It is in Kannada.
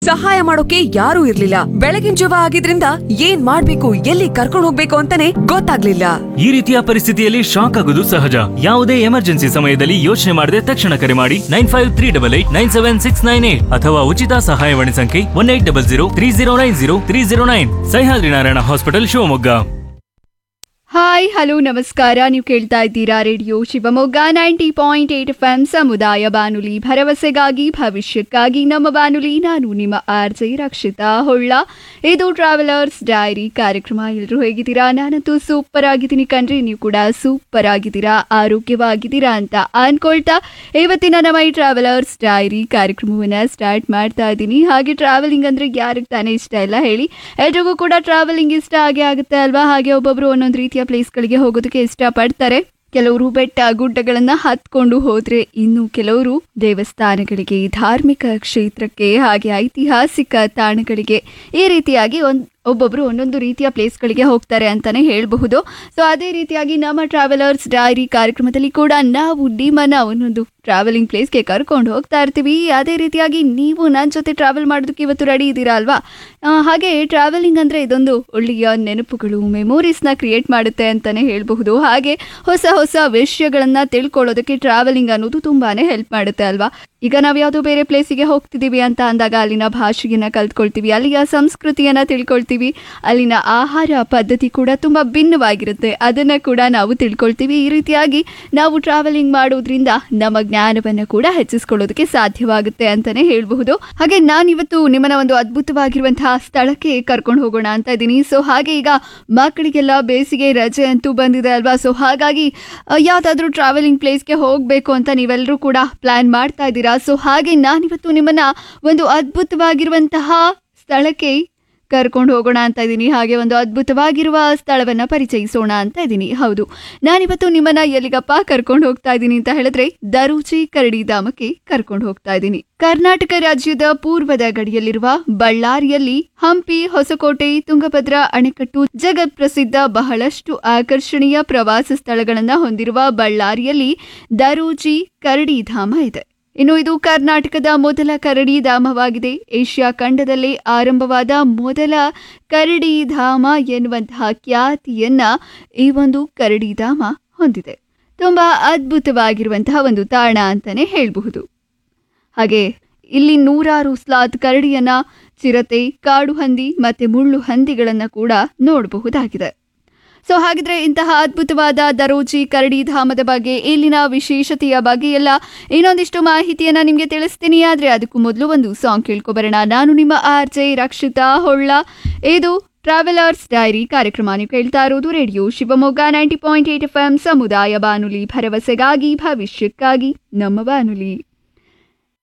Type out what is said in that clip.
ಸಹಾಯ ಮಾಡೋಕೆ ಯಾರೂ ಇರ್ಲಿಲ್ಲ ಬೆಳಗಿನ ಜಾವ ಆಗಿದ್ರಿಂದ ಏನ್ ಮಾಡ್ಬೇಕು ಎಲ್ಲಿ ಕರ್ಕೊಂಡು ಹೋಗ್ಬೇಕು ಅಂತಾನೆ ಗೊತ್ತಾಗ್ಲಿಲ್ಲ ಈ ರೀತಿಯ ಪರಿಸ್ಥಿತಿಯಲ್ಲಿ ಶಾಕ್ ಆಗುವುದು ಸಹಜ ಯಾವುದೇ ಎಮರ್ಜೆನ್ಸಿ ಸಮಯದಲ್ಲಿ ಯೋಚನೆ ಮಾಡದೆ ತಕ್ಷಣ ಕರೆ ಮಾಡಿ nine five three double eight nine seven six nine eight ಅಥವಾ ಉಚಿತ ಸಹಾಯವಾಣಿ ಸಂಖ್ಯೆ one eight double zero three zero nine zero three zero nine Sahyadri Narayana hospital Shivamogga hi hello ನಮಸ್ಕಾರ ನೀವು ಕೇಳ್ತಾ ಇದ್ದೀರಾ radio Shivamogga ninety point eight F M ಸಮುದಾಯ ಬಾನುಲಿ ಭರವಸೆಗಾಗಿ ಭವಿಷ್ಯಕ್ಕಾಗಿ ನಮ್ಮ ಬಾನುಲಿ ನಾನು ನಿಮ್ಮ ಆರ್ ಜೆ ರಕ್ಷಿತಾ ಹೊಳ್ಳ ಇದು ಟ್ರಾವೆಲರ್ಸ್ ಡೈರಿ ಕಾರ್ಯಕ್ರಮ ಎಲ್ಲರೂ ಹೇಗಿದ್ದೀರಾ ನಾನಂತೂ ಸೂಪರ್ ಆಗಿದ್ದೀನಿ ಕಣ್ರಿ ನೀವು ಕೂಡ ಸೂಪರ್ ಆಗಿದ್ದೀರಾ ಆರೋಗ್ಯವಾಗಿದ್ದೀರಾ ಅಂತ ಅನ್ಕೊಳ್ತಾ ಇವತ್ತಿನ ನಮ್ಮ ಈ ಟ್ರಾವೆಲರ್ಸ್ ಡೈರಿ ಕಾರ್ಯಕ್ರಮವನ್ನ ಸ್ಟಾರ್ಟ್ ಮಾಡ್ತಾ ಇದ್ದೀನಿ ಹಾಗೆ ಟ್ರಾವೆಲಿಂಗ್ ಅಂದ್ರೆ ಯಾರಿಗೆ ತಾನೇ ಇಷ್ಟ ಇಲ್ಲ ಹೇಳಿ ಎಲ್ರಿಗೂ ಕೂಡ ಟ್ರಾವೆಲಿಂಗ್ ಇಷ್ಟ ಆಗೇ ಆಗುತ್ತೆ ಅಲ್ವಾ ಹಾಗೆ ಒಬ್ಬೊಬ್ರು ಒಂದೊಂದು ರೀತಿಯ ಪ್ಲೇಸ್ಗಳಿಗೆ ಹೋಗೋದಕ್ಕೆ ಇಷ್ಟಪಡ್ತಾರೆ ಕೆಲವರು ಬೆಟ್ಟ ಗುಡ್ಡಗಳನ್ನ ಹತ್ಕೊಂಡು ಹೋದ್ರೆ ಇನ್ನು ಕೆಲವರು ದೇವಸ್ಥಾನಗಳಿಗೆ ಧಾರ್ಮಿಕ ಕ್ಷೇತ್ರಕ್ಕೆ ಹಾಗೆ ಐತಿಹಾಸಿಕ ತಾಣಗಳಿಗೆ ಈ ರೀತಿಯಾಗಿ ಒಂದ್ ಒಬ್ಬೊಬ್ರು ಒಂದೊಂದು ರೀತಿಯ ಪ್ಲೇಸ್ಗಳಿಗೆ ಹೋಗ್ತಾರೆ ಅಂತಾನೆ ಹೇಳಬಹುದು ಸೊ ಅದೇ ರೀತಿಯಾಗಿ ನಮ್ಮ ಟ್ರಾವೆಲರ್ಸ್ ಡೈರಿ ಕಾರ್ಯಕ್ರಮದಲ್ಲಿ ಕೂಡ ನಾವು ನಿಮ್ಮನ್ನ ಒಂದೊಂದು ಟ್ರಾವೆಲಿಂಗ್ ಪ್ಲೇಸ್ಗೆ ಕರ್ಕೊಂಡು ಹೋಗ್ತಾ ಇರ್ತೀವಿ ಅದೇ ರೀತಿಯಾಗಿ ನೀವು ನನ್ನ ಜೊತೆ ಟ್ರಾವೆಲ್ ಮಾಡೋದಕ್ಕೆ ಇವತ್ತು ರೆಡಿ ಇದ್ದೀರಾ ಅಲ್ವಾ ಆ, ಹಾಗೆ ಟ್ರಾವೆಲಿಂಗ್ ಅಂದರೆ ಇದೊಂದು ಒಳ್ಳೆಯ ನೆನಪುಗಳು ಮೆಮೊರೀಸ್ನ ಕ್ರಿಯೇಟ್ ಮಾಡುತ್ತೆ ಅಂತಲೇ ಹೇಳಬಹುದು ಹಾಗೆ ಹೊಸ ಹೊಸ ವಿಷಯಗಳನ್ನು ತಿಳ್ಕೊಳ್ಳೋದಕ್ಕೆ ಟ್ರಾವೆಲಿಂಗ್ ಅನ್ನೋದು ತುಂಬಾ ಹೆಲ್ಪ್ ಮಾಡುತ್ತೆ ಅಲ್ವಾ ಈಗ ನಾವು ಯಾವುದೋ ಬೇರೆ ಪ್ಲೇಸಿಗೆ ಹೋಗ್ತಿದ್ದೀವಿ ಅಂತ ಅಂದಾಗ ಅಲ್ಲಿನ ಭಾಷೆಯನ್ನ ಕಲ್ತ್ಕೊಳ್ತೀವಿ ಅಲ್ಲಿಯ ಸಂಸ್ಕೃತಿಯನ್ನ ತಿಳ್ಕೊಳ್ತೀವಿ ಅಲ್ಲಿನ ಆಹಾರ ಪದ್ಧತಿ ಕೂಡ ತುಂಬ ಭಿನ್ನವಾಗಿರುತ್ತೆ ಅದನ್ನು ಕೂಡ ನಾವು ತಿಳ್ಕೊಳ್ತೀವಿ ಈ ರೀತಿಯಾಗಿ ನಾವು ಟ್ರಾವೆಲಿಂಗ್ ಮಾಡೋದ್ರಿಂದ ನಮ್ಮ ಜ್ಞಾನವನ್ನು ಕೂಡ ಹೆಚ್ಚಿಸ್ಕೊಳ್ಳೋದಕ್ಕೆ ಸಾಧ್ಯವಾಗುತ್ತೆ ಅಂತಾನೆ ಹೇಳಬಹುದು ಹಾಗೆ ನಾನಿವತ್ತು ನಿಮ್ಮನ್ನ ಒಂದು ಅದ್ಭುತವಾಗಿರುವಂತಹ ಸ್ಥಳಕ್ಕೆ ಕರ್ಕೊಂಡು ಹೋಗೋಣ ಅಂತ ಇದ್ದೀನಿ ಸೊ ಹಾಗೆ ಈಗ ಮಕ್ಕಳಿಗೆಲ್ಲ ಬೇಸಿಗೆ ರಜೆ ಅಂತೂ ಬಂದಿದೆ ಅಲ್ವಾ ಸೊ ಹಾಗಾಗಿ ಯಾವುದಾದ್ರೂ ಟ್ರಾವೆಲಿಂಗ್ ಪ್ಲೇಸ್ಗೆ ಹೋಗಬೇಕು ಅಂತ ನೀವೆಲ್ಲರೂ ಕೂಡ ಪ್ಲಾನ್ ಮಾಡ್ತಾ ಇದ್ದೀರಾ ಸೊ ಹಾಗೆ ನಾನಿವತ್ತು ನಿಮ್ಮನ್ನ ಒಂದು ಅದ್ಭುತವಾಗಿರುವಂತಹ ಸ್ಥಳಕ್ಕೆ ಕರ್ಕೊಂಡು ಹೋಗೋಣ ಅಂತ ಇದ್ದೀನಿ ಹಾಗೆ ಒಂದು ಅದ್ಭುತವಾಗಿರುವ ಸ್ಥಳವನ್ನ ಪರಿಚಯಿಸೋಣ ಅಂತ ಇದ್ದೀನಿ ಹೌದು ನಾನಿವತ್ತು ನಿಮ್ಮನ್ನ ಎಲ್ಲಿಗಪ್ಪ ಕರ್ಕೊಂಡು ಹೋಗ್ತಾ ಇದ್ದೀನಿ ಅಂತ ಹೇಳಿದ್ರೆ ದರೂಚಿ ಕರಡಿ ಧಾಮಕ್ಕೆ ಕರ್ಕೊಂಡು ಹೋಗ್ತಾ ಇದ್ದೀನಿ ಕರ್ನಾಟಕ ರಾಜ್ಯದ ಪೂರ್ವದ ಗಡಿಯಲ್ಲಿರುವ ಬಳ್ಳಾರಿಯಲ್ಲಿ ಹಂಪಿ ಹೊಸಕೋಟೆ ತುಂಗಭದ್ರಾ ಅಣೆಕಟ್ಟು ಜಗತ್ ಪ್ರಸಿದ್ಧ ಬಹಳಷ್ಟು ಆಕರ್ಷಣೀಯ ಪ್ರವಾಸ ಸ್ಥಳಗಳನ್ನ ಹೊಂದಿರುವ ಬಳ್ಳಾರಿಯಲ್ಲಿ ದರೂಚಿ ಕರಡಿ ಧಾಮ ಇದೆ ಇನ್ನು ಇದು ಕರ್ನಾಟಕದ ಮೊದಲ ಕರಡಿ ಧಾಮವಾಗಿದೆ ಏಷ್ಯಾ ಖಂಡದಲ್ಲೇ ಆರಂಭವಾದ ಮೊದಲ ಕರಡಿ ಧಾಮ ಎನ್ನುವಂತಹ ಖ್ಯಾತಿಯನ್ನ ಈ ಒಂದು ಕರಡಿ ಧಾಮ ಹೊಂದಿದೆ ತುಂಬಾ ಅದ್ಭುತವಾಗಿರುವಂತಹ ಒಂದು ತಾಣ ಅಂತಾನೆ ಹೇಳಬಹುದು ಹಾಗೆ ಇಲ್ಲಿ ನೂರಾರು ಸ್ಲಾತ್ ಕರಡಿಯನ್ನ ಚಿರತೆ ಕಾಡು ಹಂದಿ ಮತ್ತೆ ಮುಳ್ಳು ಹಂದಿಗಳನ್ನ ಕೂಡ ನೋಡಬಹುದಾಗಿದೆ ಸೊ ಹಾಗಿದ್ರೆ ಇಂತಹ ಅದ್ಭುತವಾದ ದರೋಜಿ ಕರಡಿ ಧಾಮದ ಬಗ್ಗೆ ಇಲ್ಲಿನ ವಿಶೇಷತೆಯ ಬಗ್ಗೆ ಎಲ್ಲ ಇನ್ನೊಂದಿಷ್ಟು ಮಾಹಿತಿಯನ್ನ ನಿಮಗೆ ತಿಳಿಸ್ತೀನಿ ಆದ್ರೆ ಅದಕ್ಕೂ ಮೊದಲು ಒಂದು ಸಾಂಗ್ ಕೇಳ್ಕೊಬರೋಣ ನಾನು ನಿಮ್ಮ ಆರ್ ಜೆ ರಕ್ಷಿತಾ ಹೊಳ್ಳ ಇದು ಟ್ರಾವೆಲರ್ಸ್ ಡೈರಿ ಕಾರ್ಯಕ್ರಮ ನೀವು ಕೇಳ್ತಾ ಇರೋದು radio Shivamogga ninety point eight F M ಸಮುದಾಯ ಬಾನುಲಿ ಭರವಸೆಗಾಗಿ ಭವಿಷ್ಯಕ್ಕಾಗಿ ನಮ್ಮ ಬಾನುಲಿ